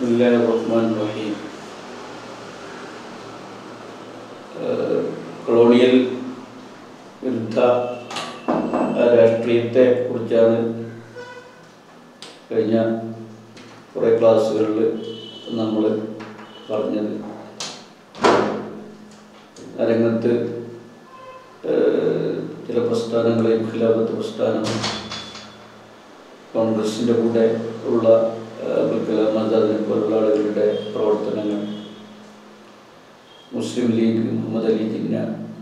الله الرحمن الرحيم ഏഹ് colonial വിരുദ്ധ ആ രാഷ്ട്രീയത്തെ കുറിച്ചാണ് കഴിഞ്ഞ കുറേ ക്ലാസ്സുകളിൽ നമ്മൾ പറഞ്ഞത് ആ രംഗത്ത് ഏഹ് ചില പ്രസ്ഥാനങ്ങളെയും ഖിലാഫത്ത് പ്രസ്ഥാനം കോൺഗ്രസിൻ്റെ കൂടെ ഉള്ള ഏഹ് അബ്ദുൽ കലാം ആസാദിനെ പോലുള്ള ആളുകളുടെ പ്രവർത്തനങ്ങൾ മുസ്ലിം ലീഗ് മുഹമ്മദ് അലി ജിന്ന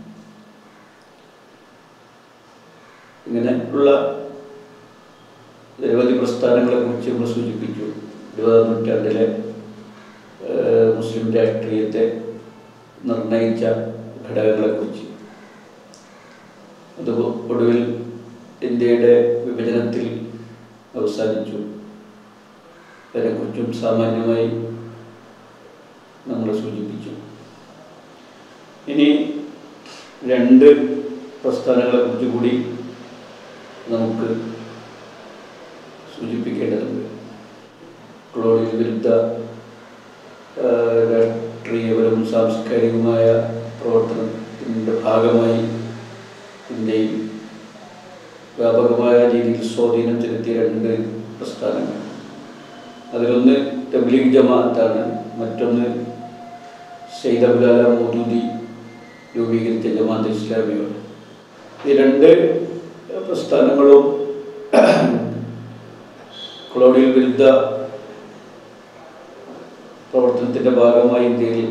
ഇങ്ങനെ ഉള്ള നിരവധി പ്രസ്ഥാനങ്ങളെ കുറിച്ച് നമ്മൾ സൂചിപ്പിച്ചു ഇരുപതാം നൂറ്റാണ്ടിലെ ഏഹ് മുസ്ലിം രാഷ്ട്രീയത്തെ നിർണയിച്ച ഘടകങ്ങളെക്കുറിച്ച് അത് ഒടുവിൽ ഇന്ത്യയുടെ വിഭജനത്തിൽ അവസാനിച്ചു അതിനെക്കുറിച്ചും സാമാന്യമായി നമ്മൾ സൂചിപ്പിച്ചു ഇനി രണ്ട് പ്രസ്ഥാനങ്ങളെ കുറിച്ച് കൂടി നമുക്ക് സൂചിപ്പിക്കേണ്ടതുണ്ട് കൊളോണിയൽ വിരുദ്ധ ആ, രാഷ്ട്രീയപരവും സാംസ്കാരികവുമായ പ്രവർത്തനത്തിൻ്റെ ഭാഗമായി ഇന്ത്യയിൽ വ്യാപകമായ രീതിയിൽ സ്വാധീനം ചെലുത്തിയ രണ്ട് പ്രസ്ഥാനങ്ങൾ അതിലൊന്ന് തബ്ലീഗ് ജമാഅത്താണ് മറ്റൊന്ന് സെയ്ദ് അബുലാല മൗദൂദി രൂപീകരിച്ച ജമാഅത്ത് ഇസ്ലാമിയാണ് ഈ രണ്ട് പ്രസ്ഥാനങ്ങളും കൊളോണിയൽ വിരുദ്ധ പ്രവർത്തനത്തിൻ്റെ ഭാഗമായി ഇന്ത്യയിൽ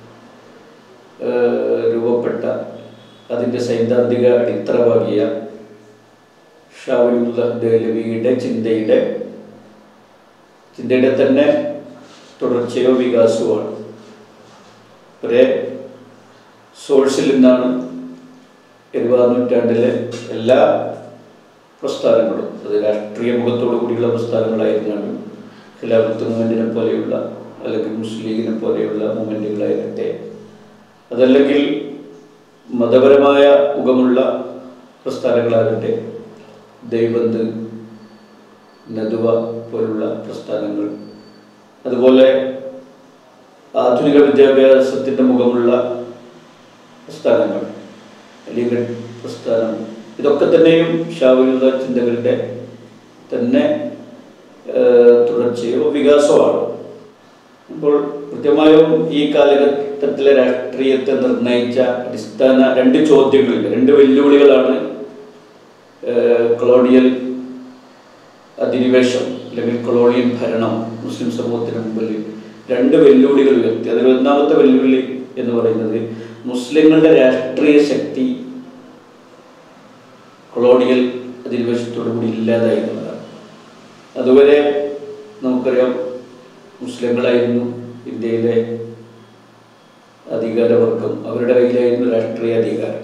ഏഹ്, രൂപപ്പെട്ട അതിൻ്റെ സൈദ്ധാന്തിക അടിത്തറവാകിയ ഷാവുല്ല ദഹ്ലവിയുടെ ചിന്തയുടെ ചിന്തയുടെ തന്നെ തുടർച്ചയോ വികാസവുമാണ് ഒരേ സോഴ്സിൽ നിന്നാണ് ഇരുപതാം നൂറ്റാണ്ടിലെ എല്ലാ പ്രസ്ഥാനങ്ങളും അത് രാഷ്ട്രീയ മുഖത്തോടു കൂടിയുള്ള പ്രസ്ഥാനങ്ങളായിരുന്നാലും ഖിലാഫത്ത് മൂവ്മെൻറ്റിനെ പോലെയുള്ള അല്ലെങ്കിൽ മുസ്ലിം ലീഗിനെ പോലെയുള്ള മൂവ്മെൻറ്റുകളായിരുന്നട്ടെ അതല്ലെങ്കിൽ മതപരമായ മുഖമുള്ള പ്രസ്ഥാനങ്ങളാകട്ടെ ദൈവബന്ധ് നദുവ പോലുള്ള പ്രസ്ഥാനങ്ങൾ അതുപോലെ ആധുനിക വിദ്യാഭ്യാസത്തിൻ്റെ മുഖമുള്ള പ്രസ്ഥാനങ്ങൾ അലിഗഡ് പ്രസ്ഥാനം ഇതൊക്കെ തന്നെയും ഷാവുലുള്ള ചിന്തകളുടെ തന്നെ ഏഹ്, തുടർച്ചയോ വികാസമാണ് അപ്പോൾ കൃത്യമായും ഈ കാലഘട്ടത്തിലെ രാഷ്ട്രീയത്തെ നിർണയിച്ച അടിസ്ഥാന രണ്ട് ചോദ്യങ്ങളുണ്ട് രണ്ട് വെല്ലുവിളികളാണ് ഏഹ്, കൊളോണിയൽ അധിനിവേശം അല്ലെങ്കിൽ കൊളോണിയൽ ഭരണം മുസ്ലിം സമൂഹത്തിന് മുമ്പിൽ രണ്ട് വെല്ലുവിളികൾ ഉയർത്തി അതിൽ ഒന്നാമത്തെ വെല്ലുവിളി എന്ന് പറയുന്നത് മുസ്ലിങ്ങളുടെ രാഷ്ട്രീയ ശക്തി കൊളോണിയൽ അധിനിവേശത്തോടു കൂടി ഇല്ലാതായി എന്നുള്ളതാണ് അതുവരെ നമുക്കറിയാം മുസ്ലിങ്ങളായിരുന്നു ഇന്ത്യയിലെ അധികാരവർഗം അവരുടെ കയ്യിലായിരുന്നു രാഷ്ട്രീയ അധികാരം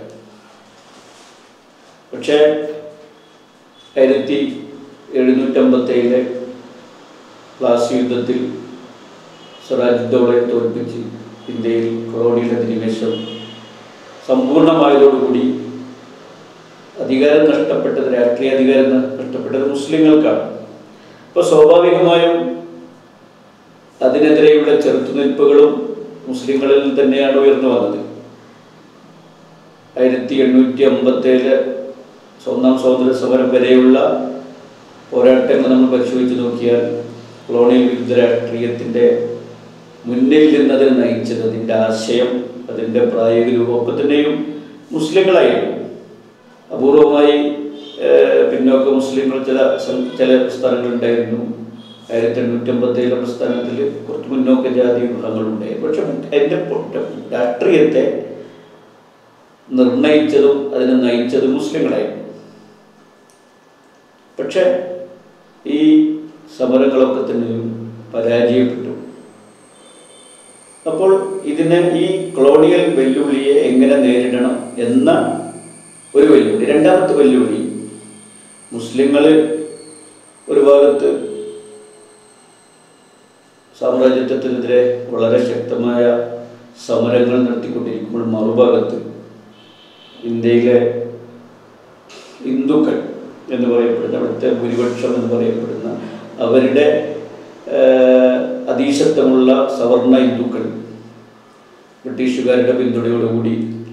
പക്ഷേ ആയിരത്തി എഴുന്നൂറ്റമ്പത്തേഴിലെ പ്ലാസി യുദ്ധത്തിൽ സ്വരാജ് ദൗളയെ തോൽപ്പിച്ച് ഇന്ത്യയിൽ കൊളോണിയൽ അധിനിവേശം സമ്പൂർണ്ണമായതോടുകൂടി അധികാരം നഷ്ടപ്പെട്ടത് രാഷ്ട്രീയ അധികാരം നഷ്ടപ്പെട്ടത് മുസ്ലിങ്ങൾക്കാണ് അപ്പോൾ സ്വാഭാവികമായും അതിനെതിരെയുള്ള ചെറുത്തുനിൽപ്പുകളും മുസ്ലിങ്ങളിൽ തന്നെയാണ് ഉയർന്നു വന്നത് ആയിരത്തി എണ്ണൂറ്റി അമ്പത്തേഴ് ഒന്നാം സ്വാതന്ത്ര്യ സമരം വരെയുള്ള പോരാട്ടങ്ങൾ നമ്മൾ പരിശോധിച്ച് നോക്കിയാൽ കൊളോണിയൽ വിരുദ്ധ രാഷ്ട്രീയത്തിൻ്റെ മുന്നിൽ നിന്നതിന് നയിച്ചത് അതിൻ്റെ ആശയം അതിൻ്റെ പ്രായോഗിക രൂപമൊക്കെ തന്നെയും മുസ്ലിങ്ങളായിരുന്നു അപൂർവമായി ഏഹ്, പിന്നോക്ക മുസ്ലിങ്ങൾ ചില സം- ചില പ്രസ്ഥാനങ്ങളുണ്ടായിരുന്നു ആയിരത്തി എണ്ണൂറ്റി അമ്പത്തേഴിലെ പ്രസ്ഥാനത്തിൽ കുറച്ച് മുന്നോക്ക ജാതി വിഭാഗങ്ങളുണ്ടായി പക്ഷെ അതിൻ്റെ പൊട്ട- രാഷ്ട്രീയത്തെ നിർണയിച്ചതും അതിനെ നയിച്ചതും മുസ്ലിങ്ങളായിരുന്നു പക്ഷെ ഈ സമരങ്ങളൊക്കെ തന്നെയും പരാജയപ്പെട്ടു അപ്പോൾ ഇതിനെ ഈ കൊളോണിയൽ വെല്ലുവിളിയെ എങ്ങനെ നേരിടണം എന്ന ഒരു വെല്ലുവിളി രണ്ടാമത്തെ വെല്ലുവിളി മുസ്ലിങ്ങൾ ഒരു ഭാഗത്ത് സാമ്രാജ്യത്വത്തിനെതിരെ വളരെ ശക്തമായ സമരങ്ങൾ നടത്തിക്കൊണ്ടിരിക്കുമ്പോൾ മറുഭാഗത്ത് ഇന്ത്യയിലെ ഹിന്ദുക്കൾ എന്ന് പറയപ്പെടുന്ന അവിടുത്തെ ഭൂരിപക്ഷം എന്ന് പറയപ്പെടുന്ന അവരുടെ ഏഹ്, അതീശത്വമുള്ള സവർണ ഹിന്ദുക്കൾ ബ്രിട്ടീഷുകാരുടെ പിന്തുണയോടുകൂടി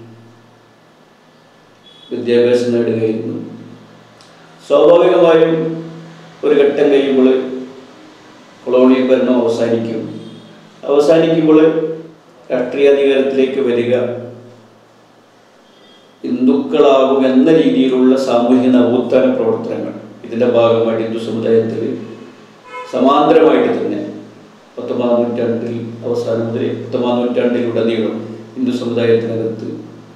വിദ്യാഭ്യാസം നേടുകയായിരുന്നു സ്വാഭാവികമായും ഒരു ഘട്ടം കഴിയുമ്പോൾ കൊളോണിയൽ ഭരണം അവസാനിക്കും അവസാനിക്കുമ്പോൾ രാഷ്ട്രീയാധികാരത്തിലേക്ക് വരിക ഹിന്ദുക്കളാകും എന്ന രീതിയിലുള്ള സാമൂഹിക നവോത്ഥാന പ്രവർത്തനങ്ങൾ ഇതിൻ്റെ ഭാഗമായിട്ട് ഹിന്ദു സമുദായത്തിൽ സമാന്തരമായിട്ട് തന്നെ പത്തൊമ്പതാം നൂറ്റാണ്ടിൽ അവസാനം മുതൽ പത്തൊമ്പതാം നൂറ്റാണ്ടിലുടനീളം ഹിന്ദു സമുദായത്തിനകത്ത്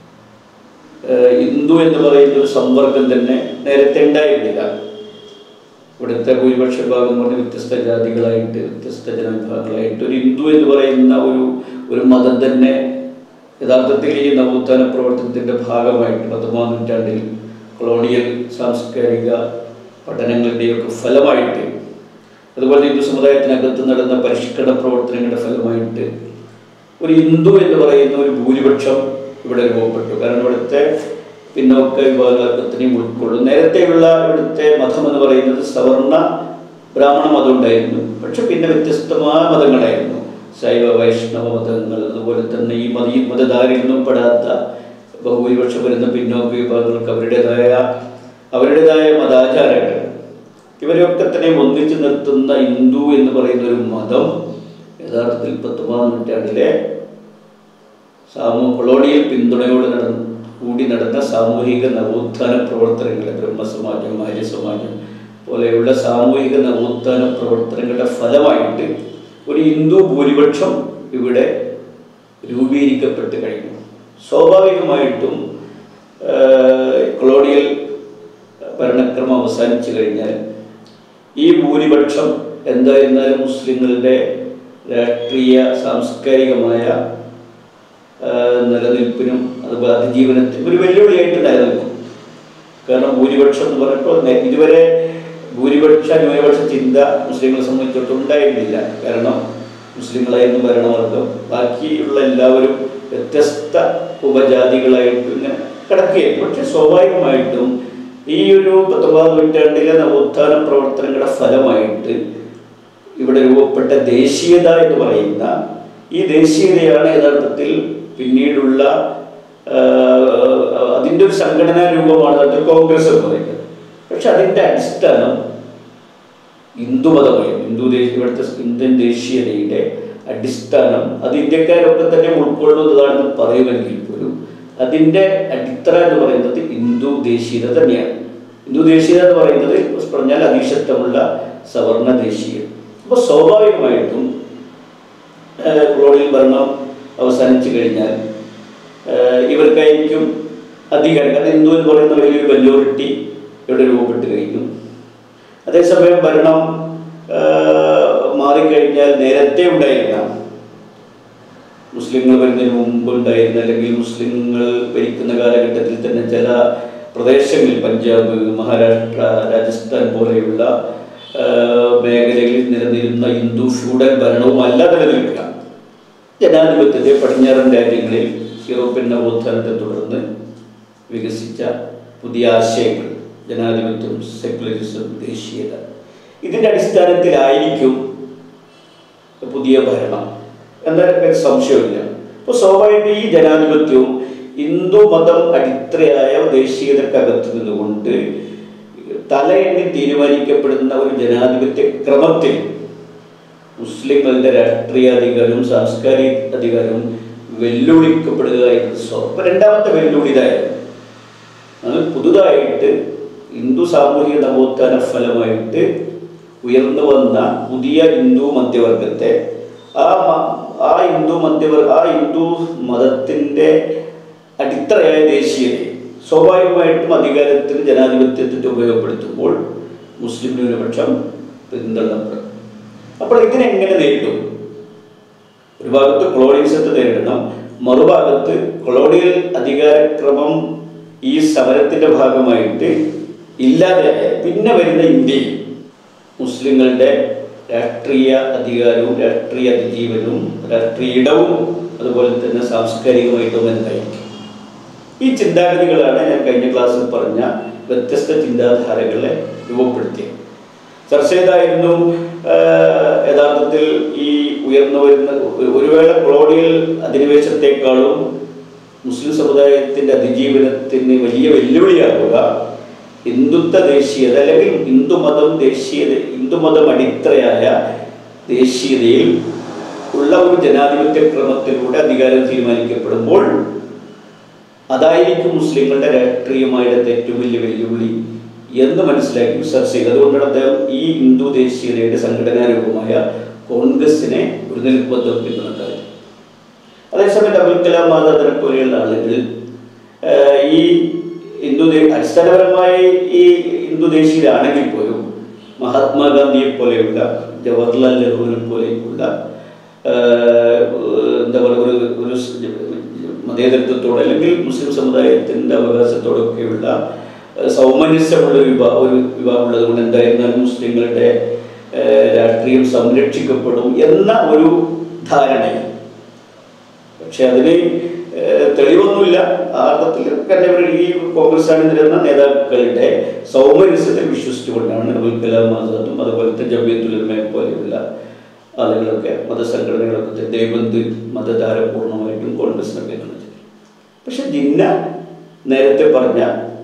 ഏഹ് ഹിന്ദു എന്ന് പറയുന്ന ഒരു സമ്പർക്കം തന്നെ നേരത്തെ ഉണ്ടായിരുന്നില്ല ഇവിടുത്തെ ഭൂരിപക്ഷ ഭാഗം കൊണ്ട് വ്യത്യസ്ത ജാതികളായിട്ട് വ്യത്യസ്ത ജനവിഭാഗങ്ങളായിട്ട് ഒരു ഹിന്ദു എന്ന് പറയുന്ന ഒരു ഒരു മതം തന്നെ യഥാർത്ഥത്തിൽ ഈ നവോത്ഥാന പ്രവർത്തനത്തിൻ്റെ ഭാഗമായിട്ട് പത്തൊമ്പതാം നൂറ്റാണ്ടിൽ കൊളോണിയൽ സാംസ്കാരിക പഠനങ്ങളുടെയൊക്കെ ഫലമായിട്ട് അതുപോലെ ഹിന്ദു സമുദായത്തിനകത്ത് നടന്ന പരിഷ്കരണ പ്രവർത്തനങ്ങളുടെ ഫലമായിട്ട് ഒരു ഹിന്ദു എന്ന് പറയുന്ന ഒരു ഭൂരിപക്ഷം ഇവിടെ രൂപപ്പെട്ടു കാരണം ഇവിടുത്തെ പിന്നോക്ക വിഭാഗങ്ങളൊക്കെ അത്രയും ഉൾക്കൊള്ളും നേരത്തെയുള്ള ഇവിടുത്തെ മതം എന്ന് പറയുന്നത് സവർണ ബ്രാഹ്മണ മതം ഉണ്ടായിരുന്നു പക്ഷെ പിന്നെ വ്യത്യസ്തമായ മതങ്ങളായിരുന്നു ശൈവ വൈഷ്ണവ മതങ്ങൾ അതുപോലെ തന്നെ ഈ മത ഈ മതധാരിലൊന്നും പെടാത്ത ബഹുഭൂരിപക്ഷം വരുന്ന പിന്നോക്ക വിഭാഗങ്ങൾക്ക് അവരുടേതായ അവരുടേതായ മതാചാരങ്ങൾ ഇവരെയൊക്കെ തന്നെ ഒന്നിച്ചു നിർത്തുന്ന ഹിന്ദു എന്ന് പറയുന്ന ഒരു മതം യഥാർത്ഥത്തിൽ പത്തൊമ്പതാം നൂറ്റാണ്ടിലെ സാമൂ കൊളോണിയൽ പിന്തുണയോട് നടന്ന കൂടി നടന്ന സാമൂഹിക നവോത്ഥാന പ്രവർത്തനങ്ങൾ ബ്രഹ്മസമാജം ആര്യസമാജം പോലെയുള്ള സാമൂഹിക നവോത്ഥാന പ്രവർത്തനങ്ങളുടെ ഫലമായിട്ട് ഒരു ഹിന്ദു ഭൂരിപക്ഷം ഇവിടെ രൂപീകരിക്കപ്പെട്ട് കഴിഞ്ഞു സ്വാഭാവികമായിട്ടും ആഹ്, കൊളോണിയൽ ഭരണക്രമം അവസാനിച്ചു കഴിഞ്ഞാൽ ഈ ഭൂരിപക്ഷം എന്തായിരുന്നാലും മുസ്ലിങ്ങളുടെ രാഷ്ട്രീയ സാംസ്കാരികമായ ആ, നിലനിൽപ്പിനും അതുപോലെ അതിജീവനത്തിനും ഒരു വെല്ലുവിളിയായിട്ട് നിലനിൽക്കും കാരണം ഭൂരിപക്ഷം എന്ന് പറഞ്ഞപ്പോൾ നേ- ഇതുവരെ ഭൂരിപക്ഷ ന്യൂനപക്ഷ ചിന്ത മുസ്ലിങ്ങളെ സംബന്ധിച്ചിടത്തോളം ഉണ്ടായിരുന്നില്ല കാരണം മുസ്ലിങ്ങളായിരുന്നു ഭരണവർഗം ബാക്കിയുള്ള എല്ലാവരും വ്യത്യസ്ത ഉപജാതികളായിട്ട് ഇങ്ങനെ കിടക്കുകയായിരുന്നു പക്ഷെ സ്വാഭാവികമായിട്ടും ഈ ഒരു പത്തൊമ്പതാം നൂറ്റാണ്ടിലെ നവോത്ഥാന പ്രവർത്തനങ്ങളുടെ ഫലമായിട്ട് ഇവിടെ രൂപപ്പെട്ട ദേശീയത എന്ന് പറയുന്ന ഈ ദേശീയതയാണ് യഥാർത്ഥത്തിൽ പിന്നീടുള്ള ആ, അതിൻ്റെ ഒരു സംഘടനാ രൂപമാണ് യഥാർത്ഥത്തിൽ കോൺഗ്രസ് എന്ന് പറയുന്നത് പക്ഷെ അതിൻ്റെ അടിസ്ഥാനം ഹിന്ദുമതമായിരുന്നു ഹിന്ദു ദേശീയ ഇവിടുത്തെ ഇന്ത്യൻ ദേശീയതയുടെ അടിസ്ഥാനം അത് ഇന്ത്യക്കാരൊക്കെ തന്നെ ഉൾക്കൊള്ളുന്നതാണെന്ന് പറയുമെങ്കിൽ പോലും അതിൻ്റെ അടിത്തറ എന്ന് പറയുന്നത് ഹിന്ദു ദേശീയത തന്നെയാണ് ഹിന്ദു ദേശീയത എന്ന് പറയുന്നത് പറഞ്ഞാൽ അതീശത്വമുള്ള സവർണ ദേശീയം അപ്പോൾ സ്വാഭാവികമായിട്ടും ഏഹ്, കൊളോണിയൽ ഭരണം അവസാനിച്ചു കഴിഞ്ഞാൽ ഏഹ്, ഇവർക്കായിരിക്കും അധികാരം കാരണം ഹിന്ദു എന്ന് പറയുന്ന വലിയൊരു മെജോറിറ്റി ഇവിടെ രൂപപ്പെട്ട് കഴിഞ്ഞു അതേസമയം ഭരണം ഏഹ്, മാറിക്കഴിഞ്ഞാൽ നേരത്തെ ഉണ്ടായിരുന്ന മുസ്ലിങ്ങൾ വരുന്നതിന് മുമ്പ് ഉണ്ടായിരുന്ന അല്ലെങ്കിൽ മുസ്ലിങ്ങൾ ഭരിക്കുന്ന കാലഘട്ടത്തിൽ തന്നെ ചില പ്രദേശങ്ങളിൽ പഞ്ചാബ് മഹാരാഷ്ട്ര രാജസ്ഥാൻ പോലെയുള്ള ആ, മേഖലകളിൽ നിലനിരുന്ന ഹിന്ദു ഫ്യൂഡൽ ഭരണവും അല്ല നിലനിൽക്കുക ജനാധിപത്യത്തെ പടിഞ്ഞാറൻ രാജ്യങ്ങളിൽ യൂറോപ്യൻ നവോത്ഥാനത്തെ തുടർന്ന് വികസിച്ച പുതിയ ആശയങ്ങൾ ജനാധിപത്യം സെക്യുലറിസം ദേശീയത ഇതിൻ്റെ അടിസ്ഥാനത്തിലായിരിക്കും പുതിയ ഭരണം എന്ന സംശയമില്ല അപ്പോൾ സ്വാഭാവികമായിട്ടും ഈ ജനാധിപത്യവും ഹിന്ദു മതം അടിത്തറയായ ദേശീയതക്കകത്ത് നിന്നുകൊണ്ട് തലയെണ്ണി തീരുമാനിക്കപ്പെടുന്ന ഒരു ജനാധിപത്യ ക്രമത്തിൽ മുസ്ലിങ്ങളുടെ രാഷ്ട്രീയ അധികാരവും സാംസ്കാരിക അധികാരവും വെല്ലുവിളിക്കപ്പെടുക എന്നത് സ്വ അപ്പോൾ രണ്ടാമത്തെ വെല്ലുവിളി ഇതായിരുന്നു അത് പുതുതായിട്ട് ഹിന്ദു സാമൂഹിക നവോത്ഥാന ഫലമായിട്ട് ഉയർന്നു വന്ന പുതിയ ഹിന്ദു മധ്യവർഗത്തെ ആ മ- ആ ഹിന്ദു മധ്യവർഗ ആ ഹിന്ദു മതത്തിൻ്റെ അടിത്തറയായ ദേശീയതയെ സ്വാഭാവികമായിട്ടും അധികാരത്തിന് ജനാധിപത്യത്തിന് ഉപയോഗപ്പെടുത്തുമ്പോൾ മുസ്ലിം ന്യൂനപക്ഷം പിന്തള്ളപ്പെടും അപ്പോൾ ഇതിനെ എങ്ങനെ നേരിടും ഒരു ഭാഗത്ത് കൊളോണിയലിസത്തെ നേരിടണം മറുഭാഗത്ത് കൊളോണിയൽ അധികാരക്രമം ഈ സമരത്തിന്റെ ഭാഗമായിട്ട് ഇല്ലാതെയായ പിന്നെ വരുന്ന ഇന്ത്യയിൽ മുസ്ലിങ്ങളുടെ രാഷ്ട്രീയ അധികാരവും രാഷ്ട്രീയ അതിജീവനവും രാഷ്ട്രീയ ഇടവും അതുപോലെ തന്നെ സാംസ്കാരികമായിട്ടും എന്തായിരിക്കും ഈ ചിന്താഗതികളാണ് ഞാൻ കഴിഞ്ഞ ക്ലാസ്സിൽ പറഞ്ഞ വ്യത്യസ്ത ചിന്താധാരകളെ രൂപപ്പെടുത്തിയത് ചർച്ച ചെയ്തായിരുന്നു ഏഹ്, യഥാർത്ഥത്തിൽ ഈ ഉയർന്നു വരുന്ന ഒരു- ഒരു വേള കൊളോണിയൽ അധിനിവേശത്തെക്കാളും മുസ്ലിം സമുദായത്തിന്റെ അതിജീവനത്തിന് വലിയ വെല്ലുവിളിയാകുക ഹിന്ദുത്വ ദേശീയത അല്ലെങ്കിൽ ഹിന്ദുമതം ദേശീയത ഹിന്ദുമതം അടിത്തറയായ ദേശീയതയിൽ ഉള്ള ഒരു ജനാധിപത്യ ക്രമത്തിലൂടെ അധികാരം തീരുമാനിക്കപ്പെടുമ്പോൾ അതായിരിക്കും മുസ്ലിങ്ങളുടെ രാഷ്ട്രീയമായിട്ട് ഏറ്റവും വലിയ വെല്ലുവിളി എന്ന് മനസ്സിലാക്കി ചർച്ച ചെയ്ത് അതുകൊണ്ടാണ് അദ്ദേഹം ഈ ഹിന്ദു ദേശീയതയുടെ സംഘടനാ രൂപമായ കോൺഗ്രസിനെ ഒരു നിൽബന്ധം പിന്തുണക്കാറ് അതേസമയം അബുൽ കലാം ആസാദിനെ പോലെയുള്ള ആളുകൾ ആഹ്, ഈ ഹിന്ദു ദേ- അടിസ്ഥാനപരമായി ഈ ഹിന്ദു ദേശീയരാണെങ്കിൽ പോലും മഹാത്മാഗാന്ധിയെ പോലെയുള്ള ജവഹർലാൽ നെഹ്റുവിനെ പോലെയുള്ള ആഹ്, എന്താ പറയുക ഒരു ഒരു സ് മതേതരത്വത്തോട് അല്ലെങ്കിൽ മുസ്ലിം സമുദായത്തിൻ്റെ അവകാശത്തോടൊക്കെയുള്ള ആഹ്, സൗമനസ്യമുള്ള ഒരു വിഭാ ഒരു വിഭാഗം ഉള്ളത് കൊണ്ട് എന്തായിരുന്നാലും മുസ്ലിങ്ങളുടെ ആഹ്, രാഷ്ട്രീയം സംരക്ഷിക്കപ്പെടും എന്ന ഒരു ധാരണയിൽ പക്ഷെ അതിന് ഏഹ്, തെളിവൊന്നുമില്ല ആ അർത്ഥത്തിൽ തന്നെ ഇവർ ഈ കോൺഗ്രസ് അണിനിരുന്ന നേതാക്കളുടെ സൗമനസ്യത്തിൽ വിശ്വസിച്ചുകൊണ്ടാണ് അബുൽ കലാം ആസാദും അതുപോലത്തെ ജമ്യത്തുലമയെ പോലെയുള്ള ആളുകളൊക്കെ മതസംഘടനകളൊക്കെ ദേവന്ത് മതധാര പൂർണ്ണമായിട്ടും കോൺഗ്രസിനൊക്കെ കാണിച്ചത് പക്ഷെ ജിന്ന നേരത്തെ പറഞ്ഞ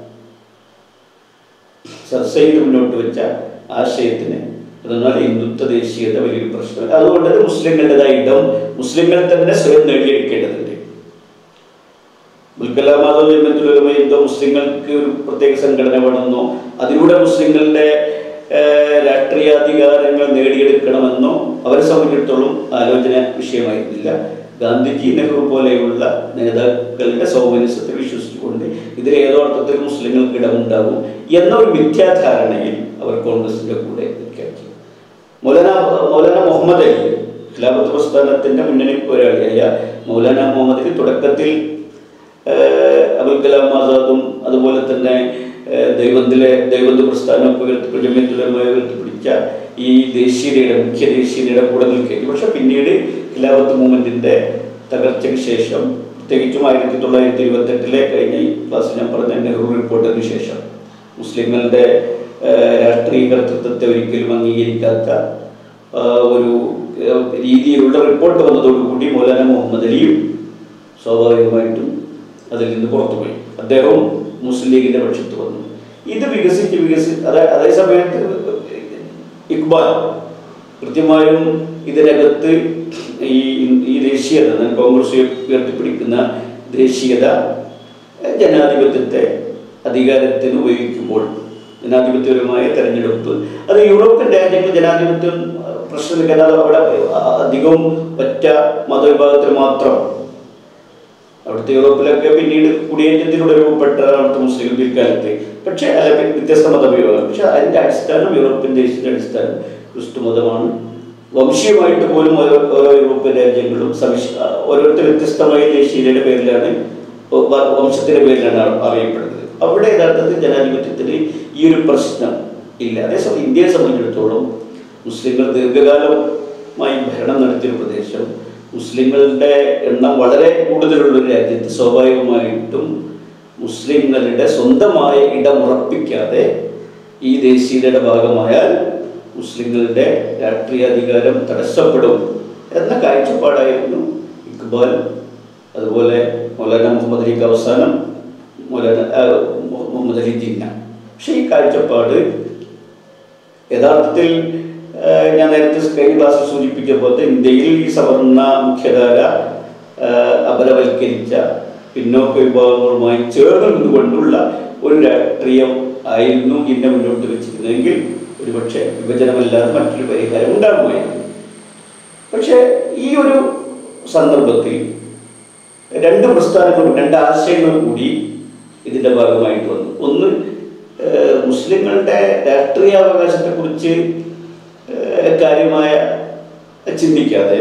ചർച്ച ചെയ്ത് മുന്നോട്ട് വെച്ച ആശയത്തിന് എന്നാൽ ഹിന്ദുത്വ ദേശീയത വലിയൊരു പ്രശ്നം അതുകൊണ്ട് അത് മുസ്ലിങ്ങളുടേതായ ഇടം മുസ്ലിങ്ങൾ തന്നെ സ്വയം നേടിയെടുക്കേണ്ടതുണ്ട് മുൽക്കലാമാതോ ജന്മത്തിലൊരുമ ഹിന്ദു മുസ്ലിങ്ങൾക്ക് ഒരു പ്രത്യേക സംഘടന വേണമെന്നോ അതിലൂടെ മുസ്ലിങ്ങളുടെ ഏഹ്, രാഷ്ട്രീയാധികാരങ്ങൾ നേടിയെടുക്കണമെന്നോ അവരെ സംബന്ധിച്ചിടത്തോളം ആലോചന വിഷയമായിരുന്നില്ല ഗാന്ധിജി നെഹ്റു പോലെയുള്ള നേതാക്കളുടെ സൗമനസ്യത്തിൽ വിശ്വസിച്ചുകൊണ്ട് ഇതിൽ ഏതോ അർത്ഥത്തിൽ മുസ്ലിങ്ങൾക്ക് ഇടമുണ്ടാകും എന്ന ഒരു മിഥ്യാധാരണയിൽ അവർ കോൺഗ്രസിന്റെ കൂടെ നിൽക്കാക്കി മൗലാന മൗലാന മുഹമ്മദ് അലി ഖിലാഫത്ത് പ്രസ്ഥാനത്തിന്റെ മുന്നണി പോരാളിയായ മൗലാന മുഹമ്മദ് അലി തുടക്കത്തിൽ ഏഹ്, അബുൽ കലാം ആസാദും അതുപോലെ തന്നെ ഏഹ്, ദൈവത്തിലെ ദൈവന്ത് പ്രസ്ഥാനമൊക്കെ ഉയർത്തി ജമ്യത്തുലമായി ഉയർത്തിപ്പിടിച്ച ഈ ദേശീയതയുടെ മുഖ്യ ദേശീയതയുടെ കൂടെ നിൽക്കുകയും പക്ഷെ പിന്നീട് ഖിലാഫത്ത് മൂവ്മെന്റിന്റെ തകർച്ചയ്ക്ക് ശേഷം പ്രത്യേകിച്ചും ആയിരത്തി തൊള്ളായിരത്തി ഇരുപത്തെട്ടിലെ കഴിഞ്ഞ ഈ ക്ലാസ് ഞാൻ പറഞ്ഞ നെഹ്റു റിപ്പോർട്ടിന് ശേഷം മുസ്ലിങ്ങളുടെ ഏഹ്, രാഷ്ട്രീയ കർത്തൃത്വത്തെ ഒരിക്കലും അംഗീകരിക്കാത്ത ആഹ്, ഒരു ഏഹ്, രീതിയിലുള്ള റിപ്പോർട്ട് വന്നതോടുകൂടി മൗലാന മുഹമ്മദ് അലിയും സ്വാഭാവികമായിട്ടും അതിൽ നിന്ന് പുറത്തുപോയി അദ്ദേഹവും മുസ്ലിം ലീഗിന്റെ പക്ഷത്ത് വന്നു ഇത് വികസിച്ച് വികസിച്ച് അതേ അതേ സമയത്ത് ഇക്ബാൽ കൃത്യമായും ഇതിനകത്ത് ഈ ഈ ദേശീയത ഞാൻ കോൺഗ്രസ് ഉയർത്തിപ്പിടിക്കുന്ന ദേശീയത ഏഹ്, ജനാധിപത്യത്തെ അധികാരത്തിന് ഉപയോഗിക്കുമ്പോൾ ജനാധിപത്യപരമായ തെരഞ്ഞെടുപ്പ് അത് യൂറോപ്യൻ രാജ്യങ്ങൾ ജനാധിപത്യം അഹ്, പ്രശ്നമില്ല അത് അവിടെ അഹ് അധികവും ഒറ്റ മതവിഭാഗത്തിൽ മാത്രം അവിടുത്തെ യൂറോപ്പിലൊക്കെ പിന്നീട് കുടിയേറ്റത്തിലൂടെ രൂപപ്പെട്ടതാണ് അവിടുത്തെ മുസ്ലിം പിൽക്കാലത്ത് പക്ഷേ അല്ല പി- വ്യത്യസ്ത മതവിഭാഗം പക്ഷെ അതിൻ്റെ അടിസ്ഥാനം യൂറോപ്യൻ ദേശത്തിന്റെ അടിസ്ഥാനം ക്രിസ്തു മതമാണ് വംശീയമായിട്ട് പോലും ഓരോ ഓരോ യൂറോപ്യൻ രാജ്യങ്ങളും സവിശ ഓരോരുത്തർ വ്യത്യസ്തമായ ദേശീയതയുടെ പേരിലാണ് വ- വ- വംശത്തിന്റെ പേരിലാണ് അറി- അറിയപ്പെടുന്നത് അവിടെ യഥാർത്ഥത്തിൽ ജനാധിപത്യത്തിന് ഈ ഒരു പ്രശ്നം ഇല്ല അതേസമയം ഇന്ത്യയെ സംബന്ധിച്ചിടത്തോളം മുസ്ലിങ്ങൾ ദീർഘകാലമായി ഭരണം നടത്തിയൊരു പ്രദേശം മുസ്ലിങ്ങളുടെ എണ്ണം വളരെ കൂടുതലുള്ള ഒരു രാജ്യത്ത് സ്വാഭാവികമായിട്ടും മുസ്ലിങ്ങളുടെ സ്വന്തമായ ഇടം ഉറപ്പിക്കാതെ ഈ ദേശീയതയുടെ ഭാഗമായാൽ മുസ്ലിങ്ങളുടെ രാഷ്ട്രീയ അധികാരം തടസ്സപ്പെടും എന്ന കാഴ്ചപ്പാടായിരുന്നു ഇക്ബാൽ അതുപോലെ മൗലാന മുഹമ്മദ് അലിക്ക് അവസാനം മൗലാന ആ, മുഹ- മുഹമ്മദ് അലി ജിന്ന പക്ഷേ ഈ കാഴ്ചപ്പാട് യഥാർത്ഥത്തിൽ ആ, ഞാൻ നേരത്തെ കഴിഞ്ഞ ക്ലാസ്സിൽ സൂചിപ്പിച്ച പോലെ ഇന്ത്യയിൽ ഈ സവർണ മുഖ്യധാര ആ, അപരവൽക്കരിച്ച പിന്നോക്ക വിഭാഗങ്ങളുമായി ചേർന്ന് നിന്നുകൊണ്ടുള്ള ഒരു രാഷ്ട്രീയം ആയിരുന്നു ഇന്ത്യ മുന്നോട്ട് വെച്ചിരുന്നതെങ്കിൽ ഒരുപക്ഷെ വിഭജനമല്ലാതെ മറ്റൊരു പരിഹാരം ഉണ്ടാകുമായിരുന്നു പക്ഷേ ഈ ഒരു സന്ദർഭത്തിൽ രണ്ട് പ്രസ്ഥാനങ്ങളും രണ്ട് ആശയങ്ങളും കൂടി ഇതിൻ്റെ ഭാഗമായിട്ട് വന്നു ഒന്ന് ഏഹ്, മുസ്ലിങ്ങളുടെ രാഷ്ട്രീയാവകാശത്തെക്കുറിച്ച് ഏഹ്, കാര്യമായ ചിന്തിക്കാതെ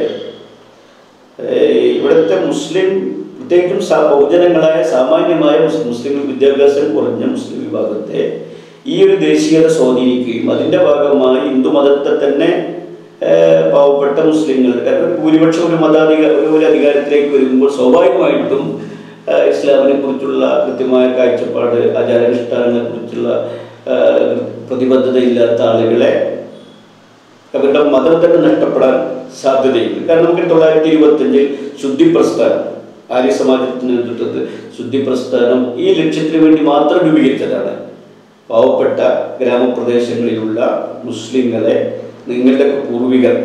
ഏഹ്, ഇവിടുത്തെ മുസ്ലിം പ്രത്യേകിച്ചും സാ- ബഹുജനങ്ങളായ സാമാന്യമായ മുസ്- മുസ്ലിം വിദ്യാഭ്യാസം കുറഞ്ഞ മുസ്ലിം വിഭാഗത്തെ ഈ ഒരു ദേശീയത സ്വാധീനിക്കുകയും അതിൻ്റെ ഭാഗമായി ഹിന്ദു മതത്തെ തന്നെ ഏഹ്, പാവപ്പെട്ട മുസ്ലിങ്ങൾ കാരണം ഒരു ഭൂരിപക്ഷം ഒരു മതാധികാര ഒരു ഒരു അധികാരത്തിലേക്ക് വരുമ്പോൾ സ്വാഭാവികമായിട്ടും ഏഹ്, ഇസ്ലാമിനെ കുറിച്ചുള്ള കൃത്യമായ കാഴ്ചപ്പാട് ആചാരാനുഷ്ഠാനങ്ങളെ കുറിച്ചുള്ള പ്രതിബദ്ധതയില്ലാത്ത ആളുകളെ അവരുടെ മതം തന്നെ നഷ്ടപ്പെടാൻ സാധ്യതയുണ്ട് കാരണം നമുക്ക് തൊള്ളായിരത്തി ഇരുപത്തഞ്ചിൽ ശുദ്ധി പ്രസ്ഥാനം ആര്യ സമാജത്തിന് നേതൃത്വത്തിൽ ശുദ്ധി പ്രസ്ഥാനം ഈ ലക്ഷ്യത്തിന് വേണ്ടി മാത്രം രൂപീകരിച്ചതാണ് പാവപ്പെട്ട ഗ്രാമപ്രദേശങ്ങളിലുള്ള മുസ്ലിങ്ങളെ നിങ്ങളുടെ പൂർവികർ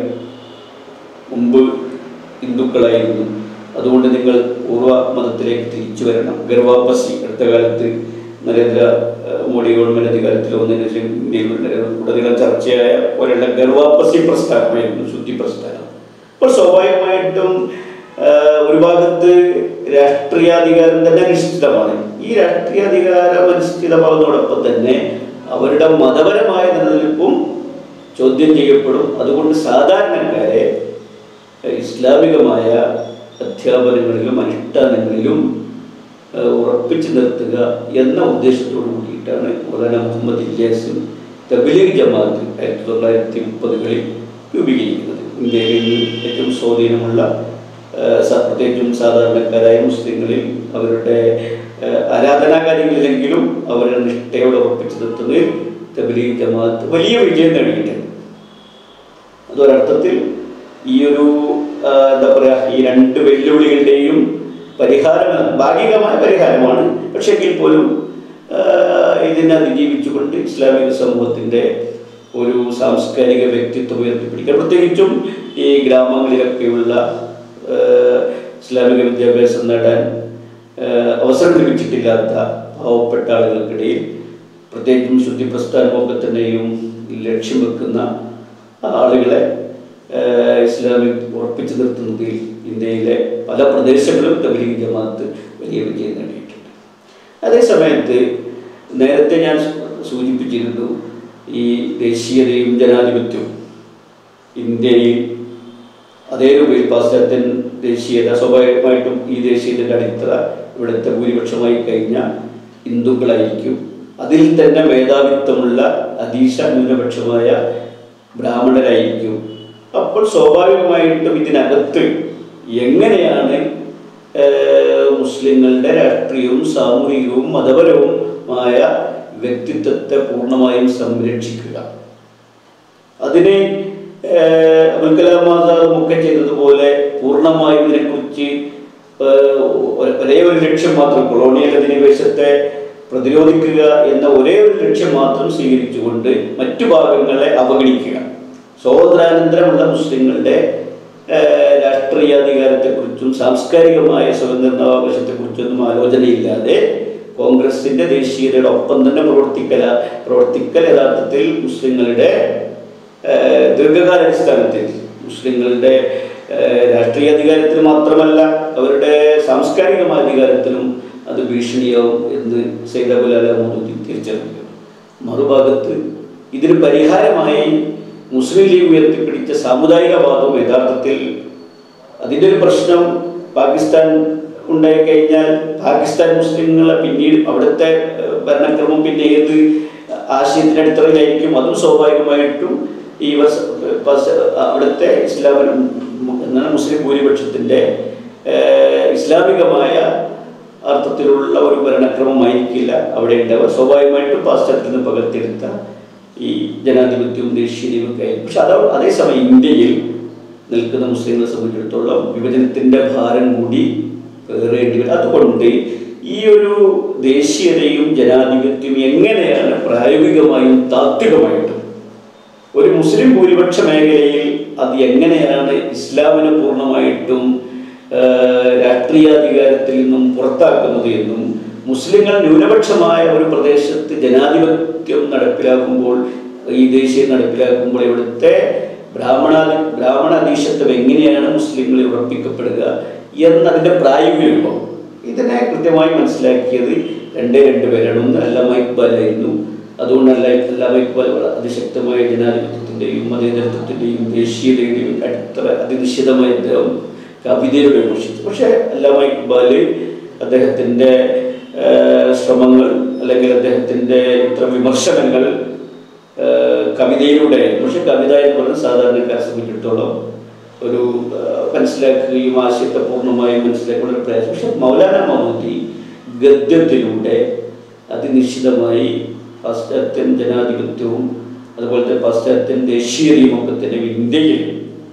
മുമ്പ് ഹിന്ദുക്കളായിരുന്നു അതുകൊണ്ട് നിങ്ങൾ പൂർവ്വ മതത്തിലേക്ക് തിരിച്ചു വരണം ഗർവാപ്പസി അടുത്ത കാലത്ത് നരേന്ദ്ര ഏഹ്, മോഡി ഗവൺമെന്റ് അധികാരത്തിൽ വന്നതിന് ശേഷം ഇന്ത്യയിൽ ഉടനീളം ചർച്ചയായ പോലെയുള്ള ഗർവാപ്പസി പ്രസ്ഥാനമായിരുന്നു ശുദ്ധി പ്രസ്ഥാനം അപ്പോൾ സ്വാഭാവികമായിട്ടും ഏഹ്, ഒരു ഭാഗത്ത് രാഷ്ട്രീയാധികാരം തന്നെ നിശ്ചിതമാണ് ഈ രാഷ്ട്രീയാധികാരം അനിശ്ചിതമാകുന്നതോടൊപ്പം തന്നെ അവരുടെ മതപരമായ നിലനിൽപ്പും ചോദ്യം ചെയ്യപ്പെടും അതുകൊണ്ട് സാധാരണക്കാരെ ഏഹ്, ഇസ്ലാമികമായ അധ്യാപനങ്ങളിലും അനുഷ്ഠാനങ്ങളിലും ഏഹ്, ഉറപ്പിച്ചു നിർത്തുക എന്ന ഉദ്ദേശത്തോടു കൂടിയിട്ടാണ് മൗലാന മുഹമ്മദ് ഇല്യാസും തബ്ലീഗ് ജമാഅത്ത് ആയിരത്തി തൊള്ളായിരത്തി മുപ്പതുകളിൽ രൂപീകരിക്കുന്നത് ഇന്ത്യയിൽ ഇന്ന് ഏറ്റവും സ്വാധീനമുള്ള ഏഹ്, സ- പ്രത്യേകിച്ചും സാധാരണക്കാരായ മുസ്ലിങ്ങളിൽ അവരുടെ ഏഹ്, ആരാധനാകാര്യങ്ങളിലെങ്കിലും അവരുടെ നിഷ്ഠയോടെ ഉറപ്പിച്ചു നിർത്തുന്നതിൽ തബ്ലീഗ് ജമാഅത്ത് വലിയ വിജയം നേടിയിട്ടുണ്ട് അതൊരർത്ഥത്തിൽ ഈ ഒരു ആ, എന്താ പറയുക ഈ രണ്ട് വെല്ലുവിളികളുടെയും പരിഹാരം ഭാഗികമായ പരിഹാരമാണ് പക്ഷേ എങ്കിൽ പോലും ആ, ഇതിനെ അതിജീവിച്ചുകൊണ്ട് ഇസ്ലാമിക സമൂഹത്തിൻ്റെ ഒരു സാംസ്കാരിക വ്യക്തിത്വം ഉയർത്തിപ്പിടിക്കുക പ്രത്യേകിച്ചും ഈ ഗ്രാമങ്ങളിലൊക്കെയുള്ള ആ, ഇസ്ലാമിക വിദ്യാഭ്യാസം നേടാൻ ആ, അവസരം ലഭിച്ചിട്ടില്ലാത്ത പാവപ്പെട്ട ആളുകൾക്കിടയിൽ പ്രത്യേകിച്ചും ശുദ്ധി പ്രസ്ഥാനമൊക്കെ തന്നെയും ലക്ഷ്യം വെക്കുന്ന ആളുകളെ ഏഹ്, ഇസ്ലാമിൽ ഉറപ്പിച്ചു നിർത്തുന്നതിൽ ഇന്ത്യയിലെ പല പ്രദേശങ്ങളും തബ്ലീഗ് ജമാഅത്ത് വലിയ വിജയം നേടിയിട്ടുണ്ട് അതേസമയത്ത് നേരത്തെ ഞാൻ സൂചിപ്പിച്ചിരുന്നു ഈ ദേശീയതയും ജനാധിപത്യവും ഇന്ത്യയിൽ അതേ രൂപയിൽ പാശ്ചാത്യൻ ദേശീയത സ്വാഭാവികമായിട്ടും ഈ ദേശീയതയുടെ അടിത്തറ ഇവിടുത്തെ ഭൂരിപക്ഷമായി കഴിഞ്ഞ ഹിന്ദുക്കളായിരിക്കും അതിൽ തന്നെ മേധാവിത്വമുള്ള അതീശ ന്യൂനപക്ഷമായ ബ്രാഹ്മണരായിരിക്കും അപ്പോൾ സ്വാഭാവികമായിട്ടും ഇതിനകത്ത് എങ്ങനെയാണ് ഏഹ്, മുസ്ലിങ്ങളുടെ രാഷ്ട്രീയവും സാമൂഹികവും മതപരവുമായ വ്യക്തിത്വത്തെ പൂർണ്ണമായും സംരക്ഷിക്കുക അതിന് ഏഹ്, അബുൽ കലാം ആസാദും ഒക്കെ ചെയ്തതുപോലെ പൂർണ്ണമായും ഇതിനെക്കുറിച്ച് ഏഹ്, ഒ- ഒരേ ഒരു ലക്ഷ്യം മാത്രം കൊളോണിയൽ അധിനിവേശത്തെ പ്രതിരോധിക്കുക എന്ന ഒരേ ഒരു ലക്ഷ്യം മാത്രം സ്വീകരിച്ചുകൊണ്ട് മറ്റു ഭാഗങ്ങളെ അവഗണിക്കുക സ്വാതന്ത്ര്യാനന്തരമുള്ള മുസ്ലിങ്ങളുടെ ഏഹ്, രാഷ്ട്രീയാധികാരത്തെക്കുറിച്ചും സാംസ്കാരികമായ സ്വതന്ത്രാവകാശത്തെക്കുറിച്ചൊന്നും ആലോചനയില്ലാതെ കോൺഗ്രസിന്റെ ദേശീയതയുടെ ഒപ്പം തന്നെ പ്രവർത്തിക്കല പ്രവർത്തിക്കൽ യഥാർത്ഥത്തിൽ മുസ്ലിങ്ങളുടെ ഏഹ്, ദീർഘകാലാടിസ്ഥാനത്തിൽ മുസ്ലിങ്ങളുടെ ഏഹ്, രാഷ്ട്രീയ അധികാരത്തിന് മാത്രമല്ല അവരുടെ സാംസ്കാരികമായ അധികാരത്തിനും അത് ഭീഷണിയാവും എന്ന് സൈദാബുലാല മോദി തിരിച്ചറിഞ്ഞു മറുഭാഗത്ത് ഇതിന് പരിഹാരമായി മുസ്ലിം ലീഗ് ഉയർത്തിപ്പിടിച്ച സാമുദായികവാദവും യഥാർത്ഥത്തിൽ അതിൻ്റെ ഒരു പ്രശ്നം പാകിസ്ഥാൻ ഉണ്ടായി കഴിഞ്ഞാൽ പാകിസ്ഥാൻ മുസ്ലിങ്ങളെ പിന്നീട് അവിടുത്തെ ഏഹ്, ഭരണക്രമം പിന്നെ ഏത് ആശയത്തിൻ്റെ അടിത്തറയിലായിരിക്കും അതും സ്വാഭാവികമായിട്ടും ഈ വസ- പസ- അവിടുത്തെ ഇസ്ലാമിന് എന്താണ് മുസ്ലിം ഭൂരിപക്ഷത്തിൻ്റെ ഏഹ്, ഇസ്ലാമികമായ അർത്ഥത്തിലുള്ള ഒരു ഭരണക്രമമായിരിക്കില്ല അവിടെ ഉണ്ടാവുക സ്വാഭാവികമായിട്ടും പാശ്ചാത്യത്തിൽ നിന്ന് പകർത്തിയെടുത്ത ഈ ജനാധിപത്യവും ദേശീയതയും ഒക്കെ ആയിരിക്കും പക്ഷെ അത് അതേസമയം ഇന്ത്യയിൽ നിൽക്കുന്ന മുസ്ലിങ്ങളെ സംബന്ധിച്ചിടത്തോളം വിഭജനത്തിൻ്റെ ഭാരം കൂടി പേറേണ്ടി വരും അതുകൊണ്ട് ഈ ഒരു ദേശീയതയും ജനാധിപത്യവും എങ്ങനെയാണ് പ്രായോഗികമായും താത്വികമായിട്ടും ഒരു മുസ്ലിം ഭൂരിപക്ഷ മേഖലയിൽ അത് എങ്ങനെയാണ് ഇസ്ലാമിനെ പൂർണ്ണമായിട്ടും ആ, രാഷ്ട്രീയാധികാരത്തിൽ നിന്നും പുറത്താക്കുന്നത് എന്നും മുസ്ലിങ്ങൾ ന്യൂനപക്ഷമായ ഒരു പ്രദേശത്ത് ജനാധിപത്യം നടപ്പിലാക്കുമ്പോൾ ഈ ദേശീയം നടപ്പിലാക്കുമ്പോൾ ഇവിടുത്തെ ബ്രാഹ്മണ ബ്രാഹ്മണാധീശത്വം എങ്ങനെയാണ് മുസ്ലിങ്ങളിൽ ഉറപ്പിക്കപ്പെടുക എന്നതിൻ്റെ പ്രായോഗിക രൂപം ഇതിനെ കൃത്യമായി മനസ്സിലാക്കിയത് രണ്ടേ രണ്ട് പേരാണ് ഒന്ന് അല്ലാമ ഇക്ബാലായിരുന്നു അതുകൊണ്ടല്ല അല്ലാമ ഇക്ബാൽ വളരെ അതിശക്തമായ ജനാധിപത്യത്തിൻ്റെയും മതേതരത്വത്തിൻ്റെയും ദേശീയതയുടെയും അടിത്തറ അതിനിശ്ചിതമായി അദ്ദേഹം കവിതയിലൂടെ വിമർശിച്ചു പക്ഷേ അല്ലാമ ഇക്ബാൽ അദ്ദേഹത്തിൻ്റെ ഏഹ്, ശ്രമങ്ങൾ അല്ലെങ്കിൽ അദ്ദേഹത്തിൻ്റെ ഇത്തരം വിമർശനങ്ങൾ ഏഹ്, കവിതയിലൂടെ പക്ഷെ കവിത എന്ന് പറയുന്നത് സാധാരണക്കാരെ സംബന്ധിച്ചിടത്തോളം ഒരു ഏഹ്, മനസ്സിലാക്കുകയും ആശയത്തെ പൂർണ്ണമായും മനസ്സിലാക്കുന്ന ഒരു പ്രയാസം പക്ഷെ മൗലാന മമ്മൂട്ടി ഗദ്യത്തിലൂടെ അതിനിശ്ചിതമായി പാശ്ചാത്യൻ ജനാധിപത്യവും അതുപോലത്തെ പാശ്ചാത്യൻ ദേശീയതയും ഒക്കെ തന്നെ ഇന്ത്യയിൽ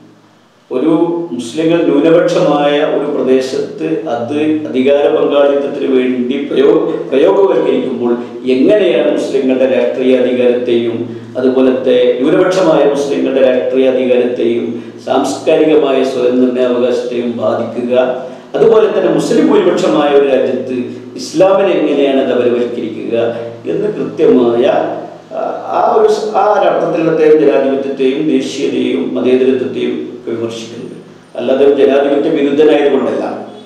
ഒരു മുസ്ലിങ്ങൾ ന്യൂനപക്ഷമായ ഒരു പ്രദേശത്ത് അത് അധികാര പങ്കാളിത്തത്തിന് വേണ്ടി പ്രയോഗ പ്രയോഗവൽക്കരിക്കുമ്പോൾ എങ്ങനെയാണ് മുസ്ലിങ്ങളുടെ രാഷ്ട്രീയ അധികാരത്തെയും അതുപോലത്തെ ന്യൂനപക്ഷമായ മുസ്ലിങ്ങളുടെ രാഷ്ട്രീയ അധികാരത്തെയും സാംസ്കാരികമായ സ്വയം നിർണയാവകാശത്തെയും ബാധിക്കുക അതുപോലെ തന്നെ മുസ്ലിം ഭൂരിപക്ഷമായ ഒരു രാജ്യത്ത് ഇസ്ലാമിനെ എങ്ങനെയാണ് അത് അപരവൽക്കരിക്കുക എന്ന് കൃത്യമായ ആ, ആ ഒരു സ്- ആ ഒരർത്ഥത്തിൽ അദ്ദേഹം ജനാധിപത്യത്തെയും ദേശീയതയെയും മതേതരത്വത്തെയും ഒക്കെ വിമർശിക്കുന്നത് അല്ലാതെ ജനാധിപത്യ വിരുദ്ധനായതുകൊണ്ടല്ല